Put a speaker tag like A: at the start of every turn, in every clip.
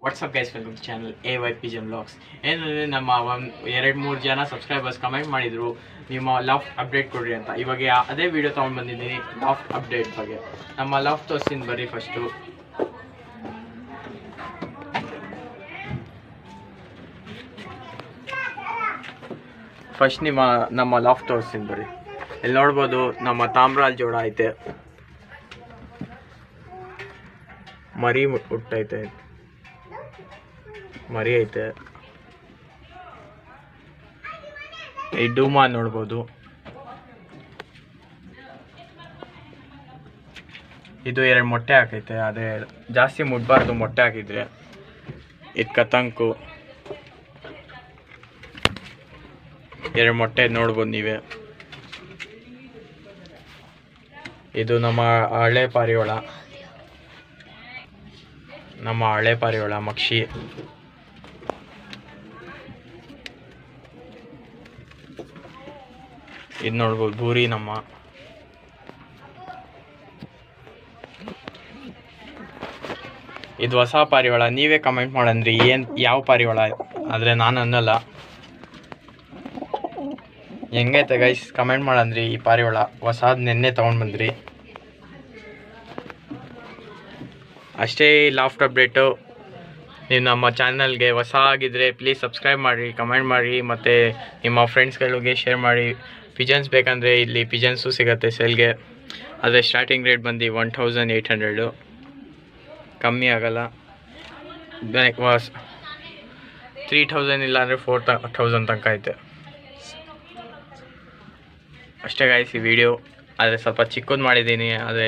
A: WhatsApp guys welcome to channel A Y P jam blogs ಏನಂದರೆ ನಮ್ಮ ಒಂದು ಎರಡು ಮೂರು ಜನ ಸಬ್ಸ್ಕ್ರೈಬರ್ಸ್ ಕಮೆಂಟ್ ಮಾಡಿದರು ನಿಮ್ಮ ಲಾಫ್ಟ್ ಅಪ್ಡೇಟ್ ಕೊಡ್ರಿ ಅಂತ ಇವಾಗ ಯಾ- ಅದೇ ವಿಡಿಯೋ ತೊಗೊಂಡು ಬಂದಿದ್ದೀನಿ ಲಾಫ್ಟ್ ಅಪ್ಡೇಟ್ ಬಗ್ಗೆ ನಮ್ಮ ಲಾಫ್ಟ್ ತೋರಿಸ್ತೀನಿ ಬರ್ರಿ ಫಸ್ಟು ಫಸ್ಟ್ ನಿಮ್ಮ ನಮ್ಮ ಲಾಫ್ಟ್ ತೋರಿಸ್ತೀನಿ ಬರ್ರಿ ಇಲ್ಲಿ ನೋಡ್ಬೋದು ನಮ್ಮ ತಾಮ್ರಾಲ್ ಜೋಡ ಐತೆ ಮರಿ ಮು- ಹುಟ್ಟೈತೆ ಮರಿ ಐತೆ ಈ ಡೂಮಾ ನೋಡ್ಬೋದು ಇದು ಎರಡು ಮೊಟ್ಟೆ ಹಾಕೈತೆ ಅದೇ ಜಾಸ್ತಿ ಮುಟ್ಬಾರ್ದು ಮೊಟ್ಟೆ ಹಾಕಿದ್ರೆ ಇದು ಕತಂಕು ಎರಡು ಮೊಟ್ಟೆ ನೋಡ್ಬೋದು ನೀವೇ ಇದು ನಮ್ಮ ಹಳೆ ಪಾರಿವಾಳ ನಮ್ಮ ಹಳೆ ಪಾರಿವಾಳ ಮಕ್ಷಿ ಇದು ನೋಡ್ಬೋದು ಬೂರಿ ನಮ್ಮ ಇದು ಹೊಸ ಪಾರಿವಾಳ ನೀವೇ ಕಮೆಂಟ್ ಮಾಡಂದ್ರಿ ಏನು ಯಾವ ಪಾರಿವಾಳ ಆದರೆ ನಾನು ಅನ್ನಲ್ಲ ಹೆಂಗೈತೆ ಗೈಸ್ ಕಮೆಂಟ್ ಮಾಡಂದ್ರಿ ಈ ಪಾರಿವಾಳ ಹೊಸಾದ್ ನೆನ್ನೆ ತೊಗೊಂಡು ಬಂದ್ರಿ ಅಷ್ಟೇ ಲಾಫ್ಟ್ ಅಪ್ಡೇಟು ನೀವು ನಮ್ಮ ಚಾನಲ್ಗೆ ಹೊಸ ಆಗಿದ್ದರೆ ಪ್ಲೀಸ್ ಸಬ್ಸ್ಕ್ರೈಬ್ ಮಾಡಿ ಕಮೆಂಟ್ ಮಾಡಿ ಮತ್ತು ನಿಮ್ಮ ಫ್ರೆಂಡ್ಸ್ಗಳಿಗೆ ಶೇರ್ ಮಾಡಿ ಪಿಜನ್ಸ್ ಬೇಕಂದರೆ ಇಲ್ಲಿ ಪಿಜನ್ಸು ಸಿಗುತ್ತೆ ಸೇಲ್ಗೆ ಆದರೆ ಸ್ಟಾರ್ಟಿಂಗ್ ರೇಟ್ ಬಂದು ಒನ್ ಥೌಸಂಡ್ ಏಯ್ಟ್ ಹಂಡ್ರೆಡು ಕಮ್ಮಿ ಆಗಲ್ಲ ವಾಸ್ ತ್ರೀ ಥೌಸಂಡ್ ಇಲ್ಲ ಅಂದರೆ ಫೋರ್ ಥೌಸಂಡ್ ತನಕ ಐತೆ ಅಷ್ಟೇ ಗಾಯ್ಸ್ ಈ ವಿಡಿಯೋ ಆದರೆ ಸ್ವಲ್ಪ ಚಿಕ್ಕದು ಮಾಡಿದ್ದೀನಿ ಆದರೆ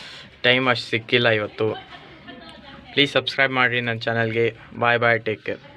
A: ಟೈಮ್ ಅಷ್ಟು ಸಿಕ್ಕಿಲ್ಲ ಇವತ್ತು ಪ್ಲೀಸ್ ಸಬ್ಸ್ಕ್ರೈಬ್ ಮಾಡಿರಿ ನನ್ನ ಚಾನಲ್ಗೆ ಬಾಯ್ ಬಾಯ್ ಟೇಕ್ ಕೇರ್